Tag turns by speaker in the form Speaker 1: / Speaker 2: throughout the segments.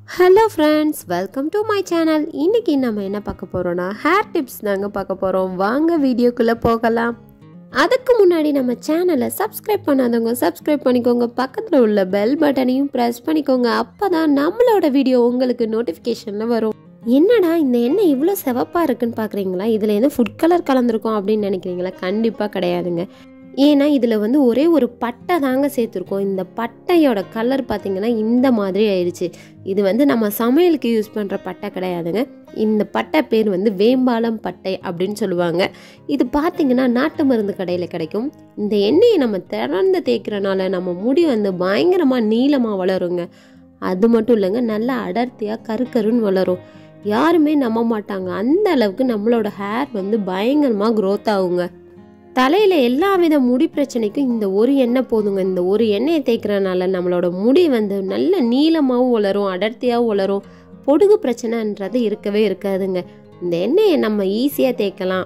Speaker 1: hello friends welcome to my channel இன்னைக்கு நம்ம என்ன பார்க்க போகிறோம்னா ஹேர் டிப்ஸ் தாங்க பார்க்க போகிறோம் வாங்க வீடியோக்குள்ளே போகலாம் அதுக்கு முன்னாடி நம்ம சேனலை சப்ஸ்கிரைப் பண்ணாதவங்க சப்ஸ்கிரைப் பண்ணிக்கோங்க பக்கத்தில் உள்ள பெல் பட்டனையும் ப்ரெஸ் பண்ணிக்கோங்க அப்போ தான் நம்மளோட வீடியோ உங்களுக்கு நோட்டிஃபிகேஷனில் வரும் என்னடா இந்த எண்ணெய் இவ்வளோ சிவப்பாக இருக்குன்னு பார்க்குறீங்களா இதில் எதுவும் ஃபுட் கலர் கலந்துருக்கோம் அப்படின்னு நினைக்கிறீங்களா கண்டிப்பாக கிடையாதுங்க ஏன்னா இதில் வந்து ஒரே ஒரு பட்டை தாங்க சேர்த்துருக்கோம் இந்த பட்டையோட கலர் பார்த்தீங்கன்னா இந்த மாதிரி ஆயிடுச்சு இது வந்து நம்ம சமையலுக்கு யூஸ் பண்ணுற பட்டை கிடையாதுங்க இந்த பட்டை பேர் வந்து வேம்பாலம் பட்டை அப்படின்னு சொல்லுவாங்க இது பார்த்தீங்கன்னா நாட்டு மருந்து கடையில் கிடைக்கும் இந்த எண்ணெயை நம்ம திறந்து தேய்க்கிறனால நம்ம முடி வந்து பயங்கரமாக நீளமாக வளருங்க அது மட்டும் இல்லைங்க நல்லா அடர்த்தியாக கருக்கருன்னு வளரும் யாருமே நம்ப மாட்டாங்க அந்த அளவுக்கு நம்மளோட ஹேர் வந்து பயங்கரமாக க்ரோத் ஆகுங்க தலையில் எல்லா வித முடி பிரச்சனைக்கும் இந்த ஒரு எண்ணெய் போதுங்க இந்த ஒரு எண்ணெயை தேய்க்கிறனால நம்மளோட முடி வந்து நல்ல நீளமாகவும் வளரும் அடர்த்தியாகவும் வளரும் பொடுகு பிரச்சனைன்றது இருக்கவே இருக்காதுங்க இந்த எண்ணெயை நம்ம ஈஸியாக தேய்க்கலாம்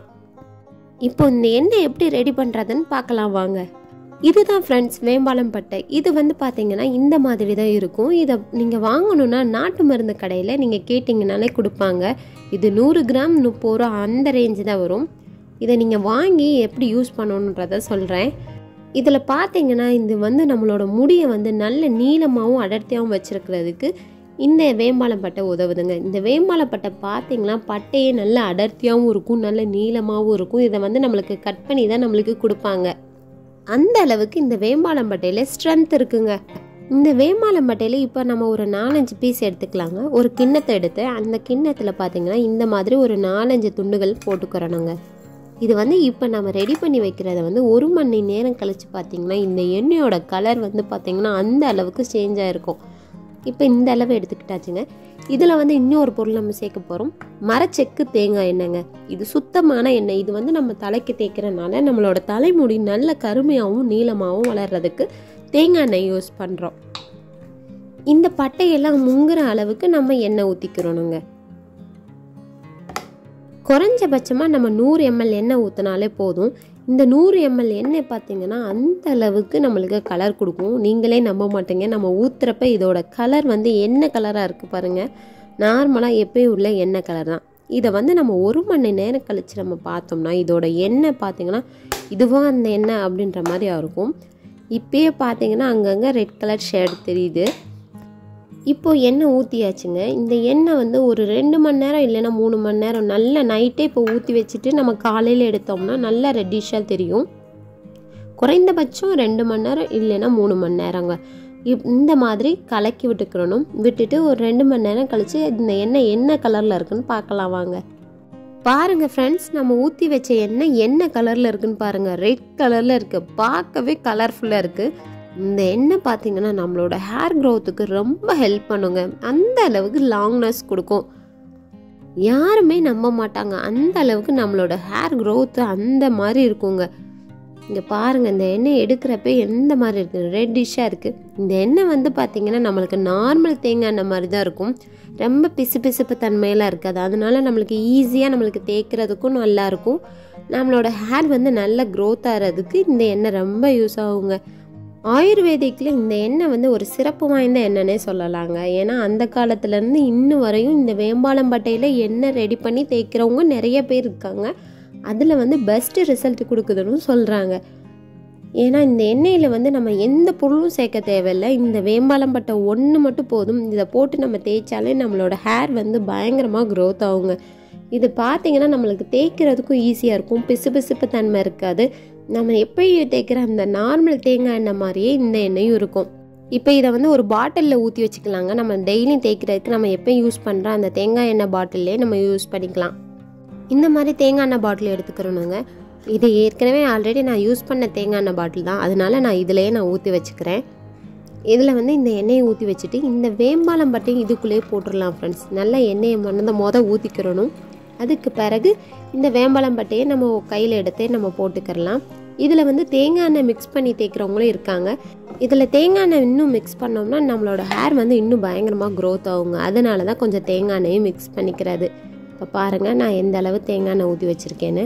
Speaker 1: இப்போ இந்த எண்ணெய் எப்படி ரெடி பண்ணுறதுன்னு பார்க்கலாம் வாங்க இதுதான் ஃப்ரெண்ட்ஸ் வேம்பாலம் பட்டை இது வந்து பார்த்தீங்கன்னா இந்த மாதிரி தான் இருக்கும் இதை நீங்கள் வாங்கணுன்னா நாட்டு மருந்து கடையில் நீங்கள் கேட்டிங்கனாலே கொடுப்பாங்க இது நூறு கிராம் முப்பது ரூபா அந்த ரேஞ்சு தான் வரும் இதை நீங்கள் வாங்கி எப்படி யூஸ் பண்ணணுன்றத சொல்கிறேன் இதில் பார்த்தீங்கன்னா இது வந்து நம்மளோட முடியை வந்து நல்ல நீளமாகவும் அடர்த்தியாகவும் வச்சுருக்கிறதுக்கு இந்த வேம்பாலம் பட்டை உதவுதுங்க இந்த வேம்பாலம் பட்டை பார்த்தீங்கன்னா பட்டையே நல்ல அடர்த்தியாகவும் இருக்கும் நல்ல நீளமாகவும் இருக்கும் இதை வந்து நம்மளுக்கு கட் பண்ணி தான் நம்மளுக்கு கொடுப்பாங்க அந்த அளவுக்கு இந்த வேம்பாலம் பட்டையில் ஸ்ட்ரென்த் இருக்குங்க இந்த வேம்பாலம் பட்டையில் இப்போ நம்ம ஒரு நாலஞ்சு பீஸ் எடுத்துக்கலாங்க ஒரு கிண்ணத்தை எடுத்து அந்த கிண்ணத்தில் பார்த்தீங்கன்னா இந்த மாதிரி ஒரு நாலஞ்சு துண்டுகள் போட்டுக்கிறணுங்க இது வந்து இப்போ நம்ம ரெடி பண்ணி வைக்கிறத வந்து ஒரு மணி நேரம் கழித்து பார்த்தீங்கன்னா இந்த எண்ணெயோட கலர் வந்து பார்த்திங்கன்னா அந்த அளவுக்கு சேஞ்ச் ஆகிருக்கும் இப்போ இந்த அளவு எடுத்துக்கிட்டாச்சுங்க இதில் வந்து இன்னொரு பொருள் நம்ம சேர்க்க போகிறோம் மரச்செக்கு தேங்காய் எண்ணெய்ங்க இது சுத்தமான எண்ணெய் இது வந்து நம்ம தலைக்கு தேய்க்கிறனால நம்மளோட தலைமுடி நல்ல கருமையாகவும் நீளமாகவும் வளர்கிறதுக்கு தேங்காய் எண்ணெய் யூஸ் பண்ணுறோம் இந்த பட்டையெல்லாம் முங்குற அளவுக்கு நம்ம எண்ணெய் ஊற்றிக்கிறோனுங்க குறைஞ்சபட்சமாக நம்ம நூறு எம்எல் எண்ணெய் ஊற்றினாலே போதும் இந்த நூறு எம்எல் எண்ணெய் பார்த்தீங்கன்னா அந்த அளவுக்கு நம்மளுக்கு கலர் கொடுக்கும் நீங்களே நம்ப மாட்டீங்க நம்ம ஊற்றுறப்ப இதோட கலர் வந்து என்ன கலராக இருக்குது பாருங்கள் நார்மலாக எப்பயும் உள்ள எண்ணெய் கலர் தான் இதை வந்து நம்ம ஒரு மணி நேரம் கழித்து நம்ம பார்த்தோம்னா இதோட எண்ணெய் பார்த்தீங்கன்னா இதுவாக அந்த எண்ணெய் அப்படின்ற மாதிரி இருக்கும் இப்பயே பார்த்தீங்கன்னா அங்கங்கே ரெட் கலர் ஷேட் தெரியுது இப்போ எண்ணெய் ஊற்றியாச்சுங்க இந்த எண்ணெய் வந்து ஒரு ரெண்டு மணி நேரம் இல்லைன்னா மூணு மணி நேரம் நல்ல நைட்டே இப்போ ஊற்றி வச்சுட்டு நம்ம காலையில் எடுத்தோம்னா நல்லா ரெட்டிஷாக தெரியும் குறைந்தபட்சம் ரெண்டு மணி நேரம் இல்லைன்னா மூணு மணி நேரங்க இப் இந்த மாதிரி கலக்கி விட்டுக்கிறணும் விட்டுட்டு ஒரு ரெண்டு மணி நேரம் கழித்து இந்த எண்ணெய் என்ன கலரில் இருக்குன்னு பார்க்கலாம் வாங்க பாருங்க ஃப்ரெண்ட்ஸ் நம்ம ஊற்றி வச்ச எண்ணெய் என்ன கலரில் இருக்குன்னு பாருங்கள் ரெட் கலரில் இருக்குது பார்க்கவே கலர்ஃபுல்லாக இருக்குது இந்த எண்ணெய் பார்த்தீங்கன்னா நம்மளோட ஹேர் க்ரோத்துக்கு ரொம்ப ஹெல்ப் பண்ணுங்க அந்த அளவுக்கு லாங்னஸ் கொடுக்கும் யாருமே நம்ப மாட்டாங்க அந்த அளவுக்கு நம்மளோட ஹேர் க்ரோத்து அந்த மாதிரி இருக்குங்க இங்கே பாருங்கள் இந்த எண்ணெய் எடுக்கிறப்ப எந்த மாதிரி இருக்குது ரெட்டிஷாக இருக்குது இந்த எண்ணெய் வந்து பார்த்திங்கன்னா நம்மளுக்கு நார்மல் தேங்காய் எண்ணெய் மாதிரி தான் இருக்கும் ரொம்ப பிசு பிசுப்பு தன்மையெல்லாம் இருக்காது அதனால நம்மளுக்கு ஈஸியாக நம்மளுக்கு தேய்க்கிறதுக்கும் நல்லாயிருக்கும் நம்மளோட ஹேர் வந்து நல்ல க்ரோத் ஆகிறதுக்கு இந்த எண்ணெய் ரொம்ப யூஸ் ஆகுங்க ஆயுர்வேதிக்கில் இந்த எண்ணெய் வந்து ஒரு சிறப்பு வாய்ந்த எண்ணெய்னே சொல்லலாங்க ஏன்னா அந்த காலத்துலேருந்து இன்னும் வரையும் இந்த வேம்பாலம்பட்டையில் எண்ணெய் ரெடி பண்ணி தேய்க்கிறவங்க நிறைய பேர் இருக்காங்க அதில் வந்து பெஸ்ட்டு ரிசல்ட் கொடுக்குதுன்னு சொல்கிறாங்க ஏன்னா இந்த எண்ணெயில் வந்து நம்ம எந்த பொருளும் சேர்க்க தேவையில்லை இந்த வேம்பாலம்பட்டை ஒன்று மட்டும் போதும் இதை போட்டு நம்ம தேய்ச்சாலே நம்மளோட ஹேர் வந்து பயங்கரமாக க்ரோத் ஆகுங்க இது பார்த்தீங்கன்னா நம்மளுக்கு தேய்க்கிறதுக்கும் ஈஸியாக இருக்கும் பிசு பிசுப்பு தன்மை இருக்காது நம்ம எப்பயும் தேய்க்கிற அந்த நார்மல் தேங்காய் எண்ணெய் மாதிரியே இந்த எண்ணெயும் இருக்கும் இப்போ இதை வந்து ஒரு பாட்டிலில் ஊற்றி வச்சுக்கலாங்க நம்ம டெய்லியும் தேய்க்கிறதுக்கு நம்ம எப்பயும் யூஸ் பண்ணுற அந்த தேங்காய் எண்ணெய் பாட்டிலே நம்ம யூஸ் பண்ணிக்கலாம் இந்த மாதிரி தேங்காய் எண்ணெய் பாட்டில் எடுத்துக்கிறோனுங்க இது ஏற்கனவே ஆல்ரெடி நான் யூஸ் பண்ண தேங்காய் எண்ணெய் பாட்டில் தான் அதனால நான் இதிலேயே நான் ஊற்றி வச்சுக்கிறேன் இதில் வந்து இந்த எண்ணெயை ஊற்றி வச்சுட்டு இந்த வேம்பாலம் பட்டையும் இதுக்குள்ளேயே போட்டுடலாம் ஃப்ரெண்ட்ஸ் நல்லா எண்ணெயை மணந்த மொதல் ஊற்றிக்கிறணும் அதுக்கு பிறகு இந்த வேம்பாலம் பட்டையை நம்ம கையில் எடுத்து நம்ம போட்டுக்கிறலாம் இதில் வந்து தேங்காய் எண்ணெய் மிக்ஸ் பண்ணி தேய்க்கிறவங்களும் இருக்காங்க இதில் தேங்காய் எண்ணெய் இன்னும் மிக்ஸ் பண்ணோம்னா நம்மளோட ஹேர் வந்து இன்னும் பயங்கரமாக க்ரோத் ஆகுங்க அதனால தான் கொஞ்சம் தேங்காய் எண்ணெயும் மிக்ஸ் பண்ணிக்கிறது இப்போ பாருங்கள் நான் எந்த அளவு தேங்காய் எண்ணெய் ஊற்றி வச்சுருக்கேன்னு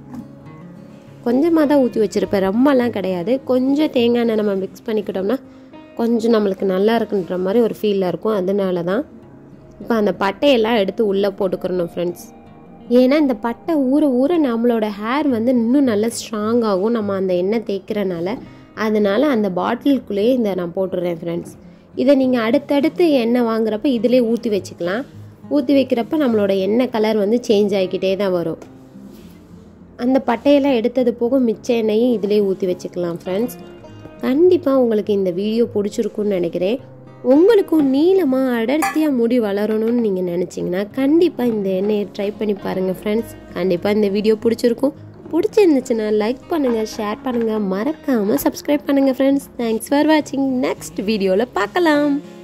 Speaker 1: கொஞ்சமாக தான் ஊற்றி வச்சுருப்பேன் ரொம்பலாம் கிடையாது கொஞ்சம் தேங்காய் எண்ணெய் நம்ம மிக்ஸ் பண்ணிக்கிட்டோம்னா கொஞ்சம் நம்மளுக்கு நல்லா இருக்குன்ற மாதிரி ஒரு ஃபீலில் இருக்கும் அதனால தான் இப்போ அந்த பட்டையெல்லாம் எடுத்து உள்ளே போட்டுக்கிறணும் ஃப்ரெண்ட்ஸ் ஏன்னா இந்த பட்டை ஊற ஊற நம்மளோட ஹேர் வந்து இன்னும் நல்லா ஸ்ட்ராங் ஆகும் நம்ம அந்த எண்ணெய் தேய்க்கிறனால அதனால அந்த பாட்டிலுக்குள்ளேயே இந்த நான் போட்டுடுறேன் ஃப்ரெண்ட்ஸ் இதை நீங்கள் அடுத்தடுத்து எண்ணெய் வாங்குறப்ப இதிலே ஊற்றி வச்சுக்கலாம் ஊற்றி வைக்கிறப்ப நம்மளோட எண்ணெய் கலர் வந்து சேஞ்ச் ஆகிக்கிட்டே தான் வரும் அந்த பட்டையெல்லாம் எடுத்தது போக மிச்ச எண்ணெயும் இதிலே ஊற்றி வச்சுக்கலாம் ஃப்ரெண்ட்ஸ் கண்டிப்பாக உங்களுக்கு இந்த வீடியோ பிடிச்சிருக்குன்னு நினைக்கிறேன் உங்களுக்கும் நீளமாக அடர்த்தியாக முடி வளரணும்னு நீங்கள் நினச்சிங்கன்னா கண்டிப்பாக இந்த எண்ணெயை ட்ரை பண்ணி பாருங்கள் ஃப்ரெண்ட்ஸ் கண்டிப்பாக இந்த வீடியோ பிடிச்சிருக்கும் பிடிச்சிருந்துச்சுன்னா லைக் பண்ணுங்கள் ஷேர் பண்ணுங்கள் மறக்காமல் சப்ஸ்கிரைப் பண்ணுங்கள் ஃப்ரெண்ட்ஸ் தேங்க்ஸ் ஃபார் வாட்சிங் நெக்ஸ்ட் வீடியோவில் பார்க்கலாம்